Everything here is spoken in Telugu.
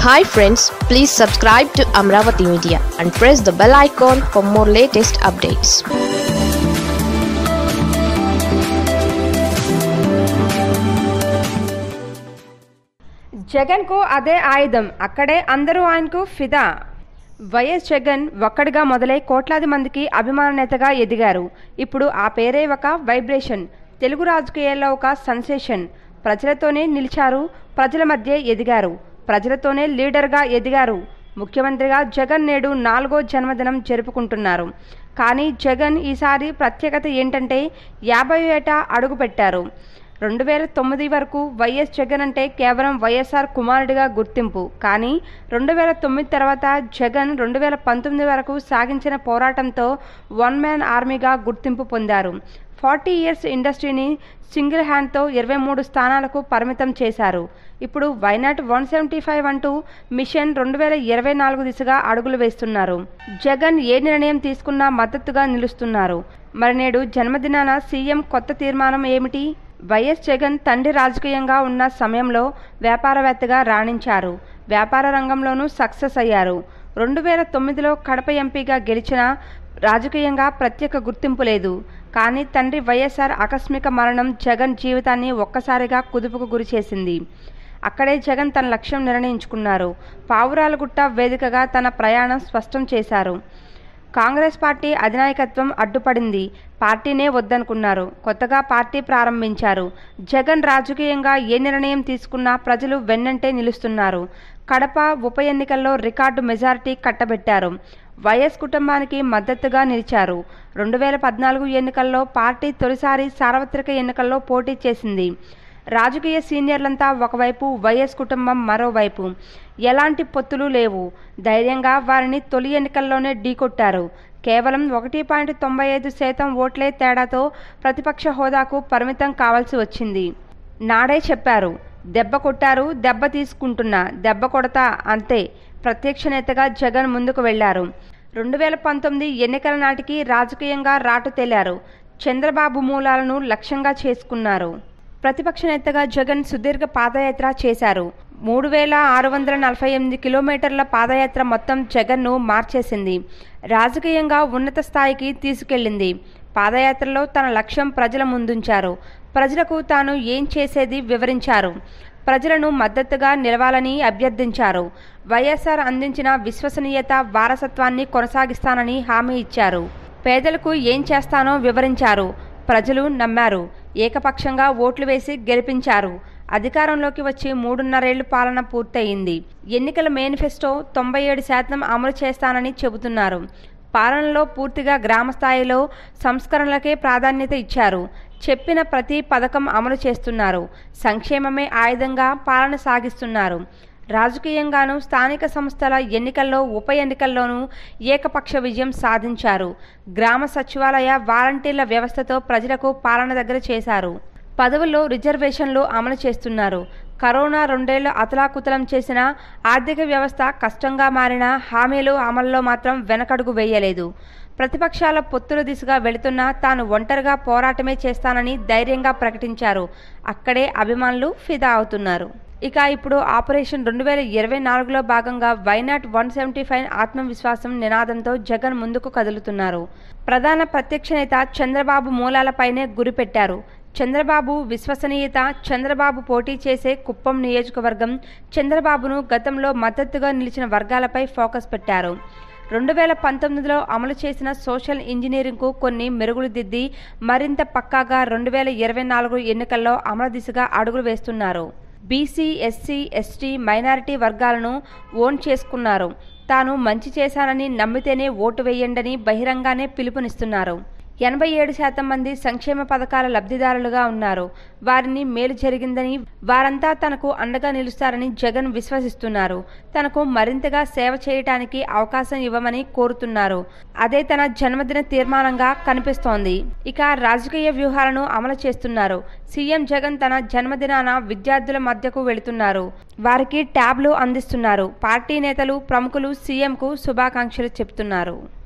hi friends please subscribe to Amaravati media and press the bell icon for more latest updates జగన్కు అదే ఆయుధం అక్కడే అందరూ ఆయనకు ఫిదా వైఎస్ జగన్ ఒక్కడిగా మొదలై కోట్లాది మందికి అభిమాన నేతగా ఎదిగారు ఇప్పుడు ఆ పేరే ఒక వైబ్రేషన్ తెలుగు రాజకీయాల్లో ఒక సెన్సేషన్ ప్రజలతోనే నిలిచారు ప్రజల మధ్య ఎదిగారు ప్రజలతోనే లీడర్గా ఎదిగారు ముఖ్యమంత్రిగా జగన్ నేడు నాలుగో జన్మదినం జరుపుకుంటున్నారు కానీ జగన్ ఈసారి ప్రత్యేకత ఏంటంటే యాభై ఏట అడుగుపెట్టారు రెండు వేల తొమ్మిది వరకు వైఎస్ జగన్ అంటే కేవలం వైఎస్ఆర్ కుమారుడిగా గుర్తింపు కానీ రెండు వేల తొమ్మిది తర్వాత జగన్ రెండు వేల పంతొమ్మిది వరకు సాగించిన పోరాటంతో వన్ మ్యాన్ ఆర్మీగా గుర్తింపు పొందారు ఫార్టీ ఇయర్స్ ఇండస్ట్రీని సింగిల్ హ్యాండ్తో ఇరవై మూడు స్థానాలకు పరిమితం చేశారు ఇప్పుడు వైనాట్ వన్ సెవెంటీ ఫైవ్ అంటూ మిషన్ రెండు వేల ఇరవై నాలుగు దిశగా అడుగులు వేస్తున్నారు జగన్ ఏ నిర్ణయం తీసుకున్నా మద్దతుగా నిలుస్తున్నారు మరి నేడు జన్మదినాన సీఎం కొత్త తీర్మానం ఏమిటి వైఎస్ జగన్ తండ్రి రాజకీయంగా ఉన్న సమయంలో వ్యాపారవేత్తగా రాణించారు వ్యాపార రంగంలోనూ సక్సెస్ అయ్యారు రెండు వేల తొమ్మిదిలో కడప ఎంపీగా గెలిచిన రాజకీయంగా ప్రత్యేక గుర్తింపు లేదు కానీ తండ్రి వైఎస్ఆర్ ఆకస్మిక మరణం జగన్ జీవితాన్ని ఒక్కసారిగా కుదుపుకు గురిచేసింది అక్కడే జగన్ తన లక్ష్యం నిర్ణయించుకున్నారు పావురాలగుట్ట వేదికగా తన ప్రయాణం స్పష్టం చేశారు కాంగ్రెస్ పార్టీ అధినాయకత్వం అడ్డుపడింది పార్టీనే వద్దనుకున్నారు కొత్తగా పార్టీ ప్రారంభించారు జగన్ రాజకీయంగా ఏ నిర్ణయం తీసుకున్నా ప్రజలు వెన్నంటే నిలుస్తున్నారు కడప ఉప ఎన్నికల్లో రికార్డు మెజారిటీ కట్టబెట్టారు వైఎస్ కుటుంబానికి మద్దతుగా నిలిచారు రెండు వేల పద్నాలుగు ఎన్నికల్లో పార్టీ తొలిసారి సార్వత్రిక ఎన్నికల్లో పోటీ చేసింది రాజకీయ సీనియర్లంతా ఒకవైపు వైఎస్ కుటుంబం మరోవైపు ఎలాంటి పొత్తులు లేవు ధైర్యంగా వారిని తొలి ఎన్నికల్లోనే ఢీకొట్టారు కేవలం ఒకటి పాయింట్ తొంభై ఐదు శాతం ఓట్లే తేడాతో ప్రతిపక్ష హోదాకు పరిమితం కావాల్సి వచ్చింది నాడే చెప్పారు దెబ్బ కొట్టారు దెబ్బ తీసుకుంటున్నా దెబ్బ కొడతా అంతే ప్రత్యక్ష నేతగా జగన్ ముందుకు వెళ్లారు రెండు వేల పంతొమ్మిది ఎన్నికల నాటికి రాజకీయంగా రాటు తేలారు చంద్రబాబు మూలాలను లక్ష్యంగా చేసుకున్నారు ప్రతిపక్ష నేతగా జగన్ సుదీర్ఘ పాదయాత్ర చేశారు మూడు వేల ఆరు వందల నలభై ఎనిమిది కిలోమీటర్ల పాదయాత్ర మొత్తం జగన్ను మార్చేసింది రాజకీయంగా ఉన్నత స్థాయికి తీసుకెళ్లింది పాదయాత్రలో తన లక్ష్యం ప్రజల ముందుంచారు ప్రజలకు తాను ఏం చేసేది వివరించారు ప్రజలను మద్దతుగా నిలవాలని అభ్యర్థించారు వైఎస్ఆర్ అందించిన విశ్వసనీయత వారసత్వాన్ని కొనసాగిస్తానని హామీ ఇచ్చారు పేదలకు ఏం చేస్తానో వివరించారు ప్రజలు నమ్మారు ఏకపక్షంగా ఓట్లు వేసి గెలిపించారు అధికారంలోకి వచ్చి మూడున్నరేళ్లు పాలన పూర్తయింది ఎన్నికల మేనిఫెస్టో తొంభై ఏడు శాతం అమలు చేస్తానని చెబుతున్నారు పాలనలో పూర్తిగా గ్రామ స్థాయిలో సంస్కరణలకే ప్రాధాన్యత ఇచ్చారు చెప్పిన ప్రతి పథకం అమలు చేస్తున్నారు సంక్షేమమే ఆయుధంగా పాలన సాగిస్తున్నారు రాజకీయంగానూ స్థానిక సంస్థల ఎన్నికల్లో ఉప ఎన్నికల్లోనూ ఏకపక్ష విజయం సాధించారు గ్రామ సచివాలయ వాలంటీర్ల వ్యవస్థతో ప్రజలకు పాలన దగ్గర చేశారు పదవుల్లో రిజర్వేషన్లు అమలు చేస్తున్నారు కరోనా రెండేళ్లు అతలాకుతలం చేసిన ఆర్థిక వ్యవస్థ కష్టంగా మారిన హామీలు అమల్లో మాత్రం వెనకడుగు వేయలేదు ప్రతిపక్షాల పొత్తుల దిశగా వెళుతున్నా తాను ఒంటరిగా పోరాటమే చేస్తానని ధైర్యంగా ప్రకటించారు అక్కడే అభిమానులు ఫిదా అవుతున్నారు ఇక ఇప్పుడు ఆపరేషన్ రెండు వేల ఇరవై నాలుగులో భాగంగా వైనాట్ వన్ సెవెంటీ ఫైవ్ ఆత్మవిశ్వాసం నినాదంతో జగన్ ముందుకు కదులుతున్నారు ప్రధాన ప్రత్యక్ష నేత చంద్రబాబు మూలాలపైనే గురిపెట్టారు చంద్రబాబు విశ్వసనీయత చంద్రబాబు పోటీ చేసే కుప్పం నియోజకవర్గం చంద్రబాబును గతంలో మద్దతుగా నిలిచిన వర్గాలపై ఫోకస్ పెట్టారు రెండు వేల పంతొమ్మిదిలో అమలు చేసిన సోషల్ ఇంజనీరింగ్కు కొన్ని మెరుగులు దిద్ది మరింత పక్కాగా రెండు వేల ఇరవై నాలుగు ఎన్నికల్లో అమలు దిశగా అడుగులు వేస్తున్నారు బీసీ ఎస్సీ ఎస్టీ మైనారిటీ వర్గాలను ఓన్ చేసుకున్నారు తాను మంచి చేశానని నమ్మితేనే ఓటు వేయండని బహిరంగానే పిలుపునిస్తున్నారు ఎనభై ఏడు శాతం మంది సంక్షేమ పథకాల లబ్ధిదారులుగా ఉన్నారు వారిని మేలు జరిగిందని వారంతా తనకు అండగా నిలుస్తారని జగన్ విశ్వసిస్తున్నారు తనకు మరింతగా సేవ చేయటానికి అవకాశం ఇవ్వమని కోరుతున్నారు అదే తన జన్మదిన తీర్మానంగా కనిపిస్తోంది ఇక రాజకీయ వ్యూహాలను అమలు చేస్తున్నారు సీఎం జగన్ తన జన్మదినాన విద్యార్థుల మధ్యకు వెళుతున్నారు వారికి ట్యాబ్లు అందిస్తున్నారు పార్టీ నేతలు ప్రముఖులు సీఎంకు శుభాకాంక్షలు చెప్తున్నారు